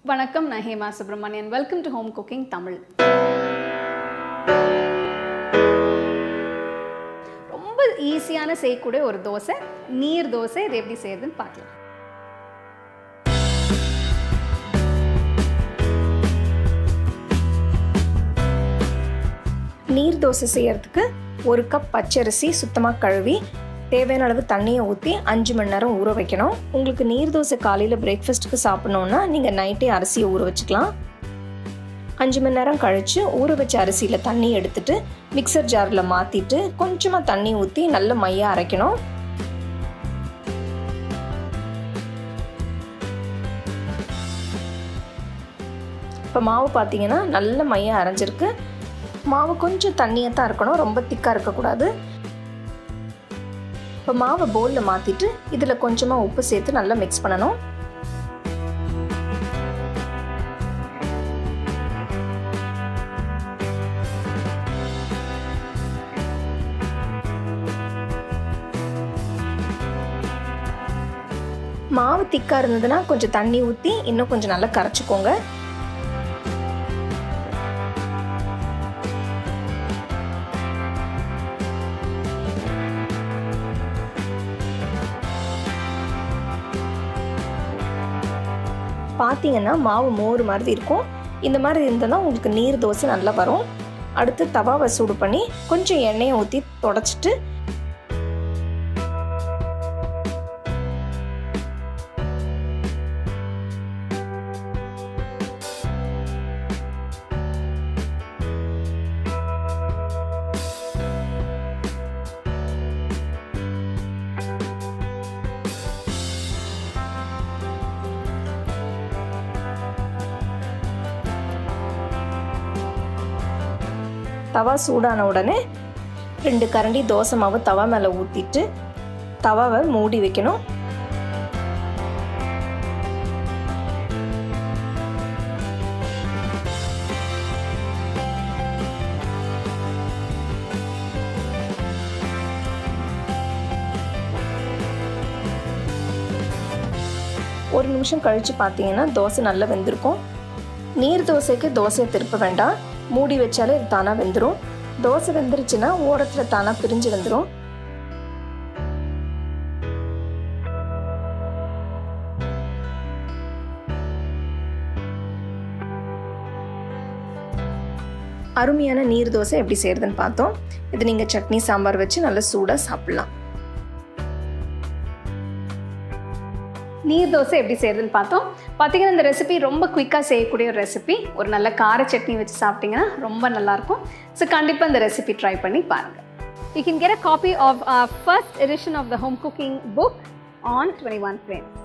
வணக்கம் நான் Hema Subramanian welcome to home cooking Tamil ரொம்ப ஈஸியான செய்யக்கூடிய ஒரு தோசை நீர் தோசை இது எப்படி செய்யறதுன்னு பார்க்கலாம் நீர் தோசை செய்யறதுக்கு ஒரு கப் பச்சரிசி சுத்தமாக கழுவி தேவையான அளவு தண்ணியை ஊற்றி அஞ்சு மணி நேரம் ஊற வைக்கணும் உங்களுக்கு நீர் தோசை காலையில் பிரேக்ஃபாஸ்ட்டுக்கு சாப்பிட்ணுன்னா நீங்கள் நைட்டே அரிசியை ஊற வச்சுக்கலாம் அஞ்சு மணி நேரம் கழித்து ஊற வச்ச அரிசியில் தண்ணி எடுத்துட்டு மிக்சர் ஜாரில் மாற்றிட்டு கொஞ்சமாக தண்ணி ஊற்றி நல்ல மையாக அரைக்கணும் இப்போ மாவு பார்த்தீங்கன்னா நல்ல மையாக அரைஞ்சிருக்கு மாவு கொஞ்சம் தண்ணியாக தான் இருக்கணும் ரொம்ப திக்காக இருக்கக்கூடாது இப்போ மாவை பவுலில் மாற்றிட்டு இதில் கொஞ்சமாக உப்பு சேர்த்து நல்லா மிக்ஸ் பண்ணணும் மாவு திக்காக இருந்ததுன்னா கொஞ்சம் தண்ணி ஊற்றி இன்னும் கொஞ்சம் நல்லா கரைச்சிக்கோங்க பார்த்தீங்கன்னா மாவு மோர் மாதிரி இருக்கும் இந்த மாதிரி இருந்ததுன்னா உங்களுக்கு நீர் தோசை நல்லா வரும் அடுத்து தவாவை சூடு பண்ணி கொஞ்சம் எண்ணெயை ஊற்றி தொடச்சிட்டு தவா சூடான உடனே ரெண்டு கரண்டி தோசை மாவு தவா மேலே ஊற்றிட்டு தவாவை மூடி வைக்கணும் ஒரு நிமிஷம் கழித்து பார்த்தீங்கன்னா தோசை நல்லா வெந்திருக்கும் நீர் தோசைக்கு தோசையை திருப்ப வேண்டாம் மூடி வச்சாலே இது தானாக வெந்துடும் தோசை வெந்துருச்சுன்னா ஓரத்தில் தானாக பிரிஞ்சு வந்துடும் அருமையான நீர் தோசை எப்படி செய்கிறதுன்னு பார்த்தோம் இது நீங்கள் சட்னி சாம்பார் வச்சு நல்லா சூடாக சாப்பிட்லாம் நீர் தோசை எப்படி செய்யறதுன்னு பார்த்தோம் பார்த்தீங்கன்னா இந்த ரெசிபி ரொம்ப குயிக்காக செய்யக்கூடிய ஒரு ரெசிபி ஒரு நல்ல கார சட்னி வச்சு சாப்பிட்டீங்கன்னா ரொம்ப நல்லாயிருக்கும் ஸோ கண்டிப்பாக இந்த ரெசிபி ட்ரை பண்ணி பாருங்கள் You can get a copy of our first edition of the home cooking book on 21 frames.